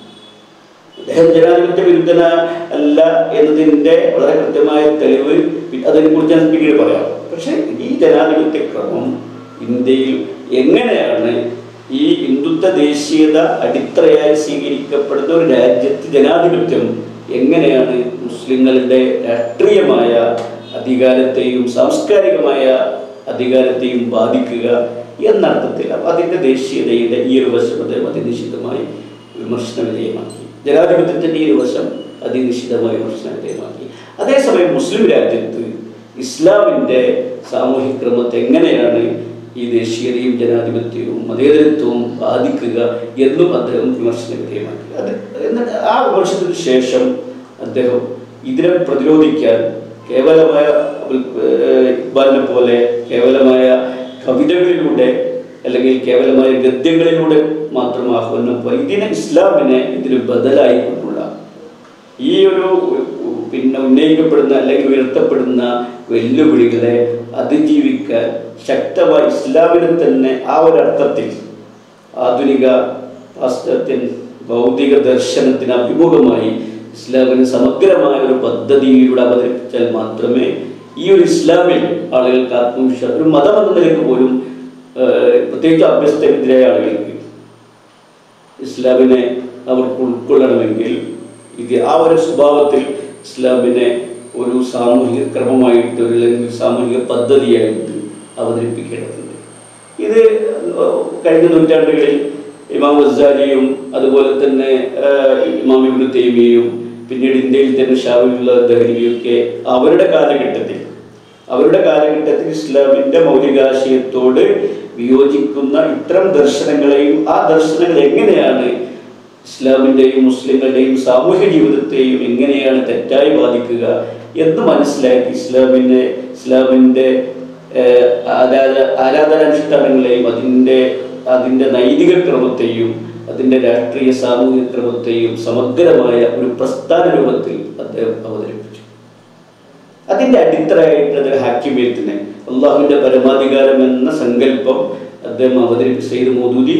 അദ്ദേഹം ജനാധിപത്യ വിരുദ്ധന അല്ല എന്നതിൻ്റെ വളരെ കൃത്യമായ തെളിവ് പി- അതിനെക്കുറിച്ച് ഞാൻ പിന്നീട് പറയാം പക്ഷേ ഈ ജനാധിപത്യ ക്രമം ഇന്ത്യയിൽ എങ്ങനെയാണ് ഈ ഹിന്ദുത്വ ദേശീയത അടിത്തറയായി സ്വീകരിക്കപ്പെടുന്ന ഒരു രാജ്യത്ത് ജനാധിപത്യം എങ്ങനെയാണ് മുസ്ലിങ്ങളുടെ രാഷ്ട്രീയമായ അധികാരത്തെയും സാംസ്കാരികമായ അധികാരത്തെയും ബാധിക്കുക എന്നർത്ഥത്തിൽ അപ്പൊ അതിൻ്റെ ദേശീയതയുടെ ഈ ഒരു വശം അദ്ദേഹം അതിനിശ്ചിതമായി വിമർശന വിധേയമാക്കി ജനാധിപത്യത്തിൻ്റെ ഈ ഒരു വശം അതിനിശ്ചിതമായി വിമർശന വിധേയമാക്കി അതേസമയം മുസ്ലിം രാജ്യത്ത് ഇസ്ലാമിൻ്റെ സാമൂഹിക ക്രമത്തെ എങ്ങനെയാണ് ഈ ദേശീയതയും ജനാധിപത്യവും മതേതരത്വവും ബാധിക്കുക എന്നും അദ്ദേഹം വിമർശന വിധേയമാക്കി അത് എന്നിട്ട് ആ വിമർശനത്തിന് ശേഷം അദ്ദേഹം ഇതിനെ പ്രതിരോധിക്കാൻ കേവലമായ ഏഹ്, ഇക്ബാലിനെ പോലെ കേവലമായ കവിതകളിലൂടെ അല്ലെങ്കിൽ കേവലമായ ഗദ്യങ്ങളിലൂടെ മാത്രം ആഹ്വാനം പോലെ ഇതിനെ ഇസ്ലാമിനെ ഇതിന് ബദലായി കൊണ്ടുള്ള ഈ ഒരു പിന്നെ ഉന്നയിക്കപ്പെടുന്ന അല്ലെങ്കിൽ ഉയർത്തപ്പെടുന്ന വെല്ലുവിളികളെ അതിജീവിക്കാൻ ശക്തമായി ഇസ്ലാമിനെ തന്നെ ആ ഒരർത്ഥത്തിൽ ആധുനിക പാശ്ചാത്യൻ ഭൗതിക ദർശനത്തിന് അഭിമുഖമായി ഇസ്ലാമിന് സമഗ്രമായ ഒരു പദ്ധതിയിലൂടെ അവതരിപ്പിച്ചാൽ മാത്രമേ ഈ ഒരു ഇസ്ലാമിൽ ആളുകൾക്ക് ആത്മവിശ്വാസം ഒരു മതം എന്ന നിലയ്ക്ക് പോലും ഏഹ്, പ്രത്യേകിച്ച് അഭ്യസ്തവിദ്യരായ ആളുകൾക്ക് ഇസ്ലാമിനെ അവർക്ക് ഉൾക്കൊള്ളണമെങ്കിൽ ഇത് ആ ഒരു സ്വഭാവത്തിൽ ഇസ്ലാമിനെ ഒരു സാമൂഹിക ക്രമമായിട്ട് ഒരു അല്ലെങ്കിൽ സാമൂഹിക പദ്ധതിയായിട്ട് അവതരിപ്പിക്കേണ്ടതുണ്ട് ഇത് കഴിഞ്ഞ നൂറ്റാണ്ടുകളിൽ ഇമാം വസാരിയും അതുപോലെ തന്നെ ആഹ്, ഇമാം ഇബ്നു തൈമിയയും പിന്നീട് ഇന്ത്യയിൽ തന്നെ ഷാവുലുള്ള ദഹരിയൊക്കെ അവരുടെ കാലഘട്ടത്തിൽ അവരുടെ കാലഘട്ടത്തിൽ ഇസ്ലാമിൻ്റെ മൗലികാശയത്തോട് വിയോജിക്കുന്ന ഇത്തരം ദർശനങ്ങളെയും ആ ദർശനങ്ങൾ എങ്ങനെയാണ് ഇസ്ലാമിൻ്റെയും മുസ്ലിങ്ങളുടെയും സാമൂഹ്യ ജീവിതത്തെയും എങ്ങനെയാണ് തെറ്റായി ബാധിക്കുക എന്ന് മനസ്സിലാക്കി ഇസ്ലാമിനെ ഇസ്ലാമിൻ്റെ ഏഹ്, ആരാധ ആരാധനാനുഷ്ഠാനങ്ങളെയും അതിൻ്റെ അതിൻ്റെ നൈതിക ക്രമത്തെയും അതിൻ്റെ രാഷ്ട്രീയ സാമൂഹിക ക്രമത്തെയും സമഗ്രമായ ഒരു പ്രസ്ഥാന രൂപത്തിൽ അദ്ദേഹം അവതരിപ്പിച്ചു അതിൻ്റെ അടിത്തറയായിട്ട് അത് ഹാക്കിമേറ്റിനെ അള്ളാഹുവിൻ്റെ പരമാധികാരം എന്ന സങ്കല്പം അദ്ദേഹം അവതരിപ്പിച്ച സെയ്ദ് മോദൂദി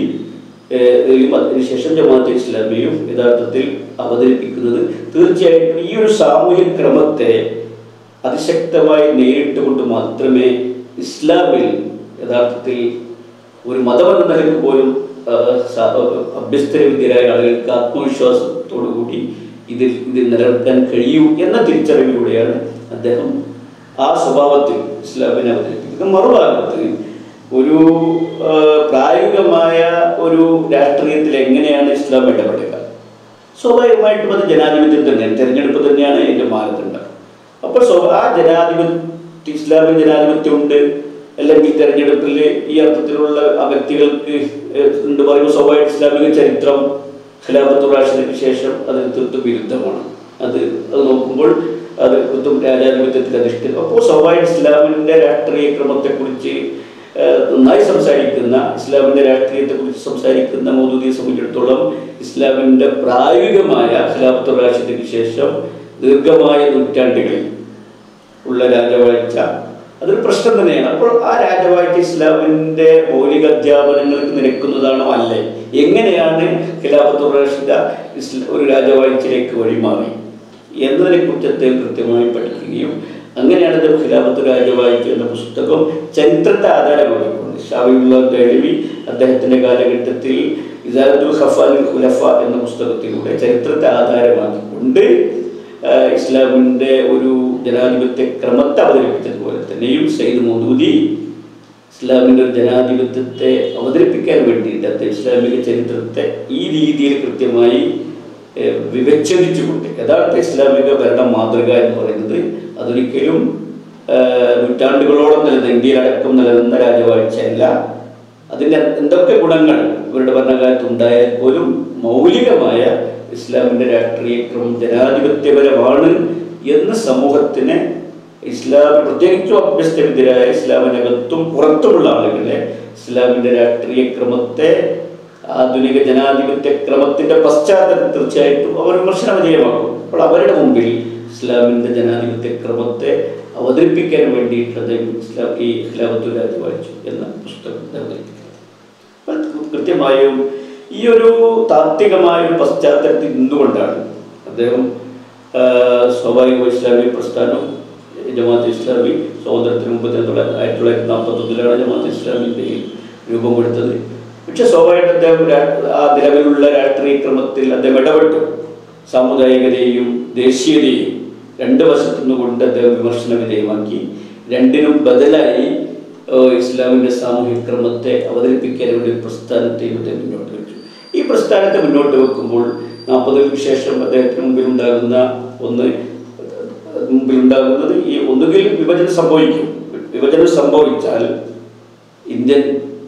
ഏഹ്, അതിനുശേഷം ജമാഅത്തെ ഇസ്ലാമിയും യഥാർത്ഥത്തിൽ അവതരിപ്പിക്കുന്നത് തീർച്ചയായിട്ടും ഈ ഒരു സാമൂഹിക ക്രമത്തെ അതിശക്തമായി നേരിട്ടുകൊണ്ട് മാത്രമേ ഇസ്ലാമിൽ യഥാർത്ഥത്തിൽ ഒരു മതമെന്ന നിലയ്ക്ക് പോലും ആ, സ- അഭ്യസ്തരവിദ്യരായ ആളുകൾക്ക് ആത്മവിശ്വാസത്തോടു കൂടി ഇതിൽ ഇത് നിലനിർത്താൻ കഴിയൂ എന്ന തിരിച്ചറിവിലൂടെയാണ് അദ്ദേഹം ആ സ്വഭാവത്തിൽ ഇസ്ലാമിനെ അവതരിപ്പിക്കുന്നത് മറുഭാഗത്ത് ഒരു ആ, പ്രായോഗികമായ ഒരു രാഷ്ട്രീയത്തിൽ എങ്ങനെയാണ് ഇസ്ലാം ഇടപെടുക സ്വാഭാവികമായിട്ടും അത് ജനാധിപത്യം തന്നെയാണ് തെരഞ്ഞെടുപ്പ് തന്നെയാണ് അതിൻ്റെ മാനദണ്ഡം അപ്പോൾ സ്വ- ആ ജനാധിപത്യ ഇസ്ലാമിക ജനാധിപത്യം ഉണ്ട് അല്ലെങ്കിൽ തെരഞ്ഞെടുപ്പിൽ ഈ അർത്ഥത്തിലുള്ള ആ വ്യക്തികൾക്ക് ഏഹ്, ഉണ്ട് പറയുമ്പോൾ സ്വാഭാവിക ഇസ്ലാമിക ചരിത്രം ഖിലാഫത്ത് റാഷിദിന് ശേഷം അത് തീർത്തും വിരുദ്ധമാണ് അത് അത് നോക്കുമ്പോൾ അത് തീർത്തും രാജാധിപത്യത്തിൽ അധിഷ്ഠിതം അപ്പോൾ സ്വാഭാവിക ഇസ്ലാമിൻ്റെ രാഷ്ട്രീയ ക്രമത്തെക്കുറിച്ച് ഏഹ്, നന്നായി സംസാരിക്കുന്ന ഇസ്ലാമിൻ്റെ രാഷ്ട്രീയത്തെക്കുറിച്ച് സംസാരിക്കുന്ന മോദൂദിയെ സംബന്ധിച്ചിടത്തോളം ഇസ്ലാമിൻ്റെ പ്രായോഗികമായ ഖിലാഫത്ത് റാഷിദിന് ശേഷം ദീർഘമായ നൂറ്റാണ്ടുകളിൽ ഉള്ള രാജവാഴ്ച അതൊരു പ്രശ്നം തന്നെയാണ് അപ്പോൾ ആ രാജവാഴ്ച ഇസ്ലാമിൻ്റെ മൗലിക അധ്യാപനങ്ങൾക്ക് നിരക്കുന്നതാണോ അല്ലേ എങ്ങനെയാണ് ഖിലാഫത്ത് റാഷിദ ഇസ്ല ഒരു രാജവാഴ്ചയിലേക്ക് വഴിമാറി എന്നതിനെക്കുറിച്ച് അദ്ദേഹം കൃത്യമായി പഠിക്കുകയും അങ്ങനെയാണ് അദ്ദേഹം ഖിലാഫത്ത് രാജവാഴ്ച എന്ന പുസ്തകം ചരിത്രത്തെ ആധാരമാക്കിക്കൊണ്ട് ഷാവിയുള്ള ദഹലവി അദ്ദേഹത്തിൻ്റെ കാലഘട്ടത്തിൽ ഇസാദുൽ ഖഫാൽ ഖുലഫ എന്ന പുസ്തകത്തിലൂടെ ചരിത്രത്തെ ആധാരമാക്കിക്കൊണ്ട് ആഹ് ഇസ്ലാമിൻ്റെ ഒരു ജനാധിപത്യ ക്രമത്തെ അവതരിപ്പിച്ചതുപോലെ തന്നെയും സയ്യിദ് മൗദൂദി ഇസ്ലാമിൻ്റെ ഒരു ജനാധിപത്യത്തെ അവതരിപ്പിക്കാൻ വേണ്ടിയിട്ട് അദ്ദേഹം ഇസ്ലാമിക ചരിത്രത്തെ ഈ രീതിയിൽ കൃത്യമായി ഏഹ്, വിവച്ഛേദിച്ചുകൊണ്ട് യഥാർത്ഥ ഇസ്ലാമിക ഭരണ മാതൃക എന്ന് പറയുന്നത് അതൊരിക്കലും ഏഹ്, നൂറ്റാണ്ടുകളോളം നിലനിന്ന ഇന്ത്യയിലടക്കം നിലനിന്ന രാജവാഴ്ചയല്ല അതിൻ്റെ എന്തൊക്കെ ഗുണങ്ങൾ ഇവരുടെ ഭരണകാലത്ത് ഉണ്ടായാൽ പോലും മൗലികമായ ഇസ്ലാമിൻ്റെ രാഷ്ട്രീയ ക്രമം ജനാധിപത്യപരമാണ് എന്ന് സമൂഹത്തിനെ ഇസ്ലാം പ്രത്യേകിച്ചും അഭ്യസ്തവിദ്യരായ ഇസ്ലാമിനകത്തും പുറത്തുമുള്ള ആളുകളെ ഇസ്ലാമിൻ്റെ രാഷ്ട്രീയ ക്രമത്തെ ആധുനിക ജനാധിപത്യ ക്രമത്തിന്റെ പശ്ചാത്തലം തീർച്ചയായിട്ടും അവർ വിമർശന വിധേയമാക്കും അപ്പോൾ അവരുടെ മുമ്പിൽ ഇസ്ലാമിന്റെ ജനാധിപത്യ ക്രമത്തെ അവതരിപ്പിക്കാൻ വേണ്ടിയിട്ട് അദ്ദേഹം ഇസ്ലാം ഈ ഇസ്ലാമത്തു രാജവാഴ്ച എന്ന പുസ്തകം അവതരിപ്പിക്കുന്നത് അപ്പോൾ കൃത്യമായും ഈ ഒരു താത്വികമായ ഒരു പശ്ചാത്തലത്തിൽ നിന്നുകൊണ്ടാണ് അദ്ദേഹം ആ, സ്വാഭാവിക ഇസ്ലാമിക പ്രസ്ഥാനം ജമാഅത്ത് ഇസ്ലാമി സ്വാതന്ത്ര്യത്തിന് മുമ്പ് തന്നെ തൊള്ള- ആയിരത്തി തൊള്ളായിരത്തി നാൽപ്പത്തൊന്നിലാണ് ജമാഅത്ത് ഇസ്ലാമി ഇന്ത്യയിൽ രൂപം കൊടുത്തത് പക്ഷെ സ്വാഭാവികമായിട്ട് അദ്ദേഹം രാ- ആ നിലവിലുള്ള രാഷ്ട്രീയ ക്രമത്തിൽ അദ്ദേഹം ഇടപെട്ടു സാമുദായികതയെയും ദേശീയതയെയും രണ്ട് വശത്തു നിന്നുകൊണ്ട് അദ്ദേഹം വിമർശന വിധേയമാക്കി രണ്ടിനും ബദലായി ഏഹ്, ഇസ്ലാമിൻ്റെ സാമൂഹിക ക്രമത്തെ അവതരിപ്പിക്കാൻ വേണ്ടി ഒരു പ്രസ്ഥാനത്തെയും അദ്ദേഹം മുന്നോട്ട് വെച്ചു ഈ പ്രസ്ഥാനത്തെ മുന്നോട്ട് വെക്കുമ്പോൾ നാൽപ്പതുകൾക്ക് ശേഷം അദ്ദേഹത്തിന് മുമ്പിൽ ഉണ്ടാകുന്ന ഒന്ന് മുമ്പിൽ ഉണ്ടാകുന്നത് ഈ ഒന്നുകിൽ വിഭജനം സംഭവിക്കും വിഭജനം സംഭവിച്ചാൽ ഇന്ത്യൻ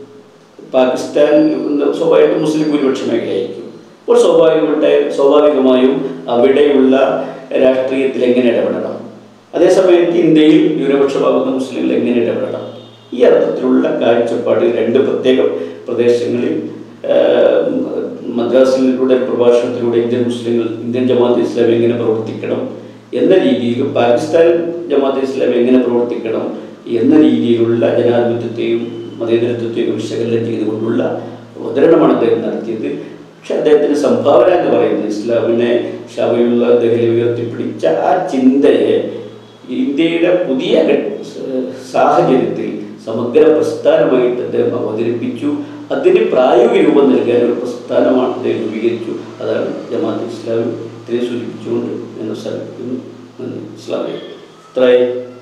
പാകിസ്ഥാൻ സ്വാഭാവികമായിട്ടും മുസ്ലിം ഭൂരിപക്ഷ മേഖലയായിരിക്കും അപ്പോൾ സ്വാഭാവികമായിട്ട് സ്വാഭാവികമായും അവിടെയുള്ള രാഷ്ട്രീയത്തിൽ എങ്ങനെ ഇടപെടണം അതേസമയത്ത് ഇന്ത്യയിൽ ന്യൂനപക്ഷമാകുന്ന മുസ്ലിങ്ങൾ എങ്ങനെ ഇടപെടണം ഈ അർത്ഥത്തിലുള്ള കാഴ്ചപ്പാട് രണ്ട് പ്രത്യേക പ്രദേശങ്ങളിൽ ആഹ്, മദ്രാസിലൂടെ പ്രഭാഷണത്തിലൂടെ ഇന്ത്യൻ മുസ്ലിങ്ങൾ ഇന്ത്യൻ ജമാഅത്ത് ഇസ്ലാം എങ്ങനെ പ്രവർത്തിക്കണം എന്ന രീതിയിലും പാകിസ്ഥാൻ ജമാഅത്ത് ഇസ്ലാം എങ്ങനെ പ്രവർത്തിക്കണം എന്ന രീതിയിലുള്ള ജനാധിപത്യത്തെയും മതേതരത്വത്തെയും വിശകലനം ചെയ്തുകൊണ്ടുള്ള അവതരണമാണ് അദ്ദേഹം നടത്തിയത് പക്ഷെ അദ്ദേഹത്തിന് സംഭാവന എന്ന് പറയുന്നത് ഇസ്ലാമിനെ ഷാബിയുള്ള ദഹലി ഉയർത്തിപ്പിടിച്ച ആ ചിന്തയെ ഇന്ത്യയുടെ പുതിയ ഘ- സ- സാഹചര്യത്തിൽ സമഗ്ര പ്രസ്ഥാനമായിട്ട് അദ്ദേഹം അവതരിപ്പിച്ചു അതിന് പ്രായോഗിക രൂപം നൽകാൻ ഒരു പ്രസ്ഥാനമാണ് അദ്ദേഹം രൂപീകരിച്ചു അതാണ് ജമാഅത്ത് ഇസ്ലാമി ഇത്രയും സൂചിപ്പിച്ചുകൊണ്ട് ഞാൻ അവസാനിപ്പിക്കുന്നു നന്ദി. അസ്സലാമു അലൈക്കും ഇത്രയും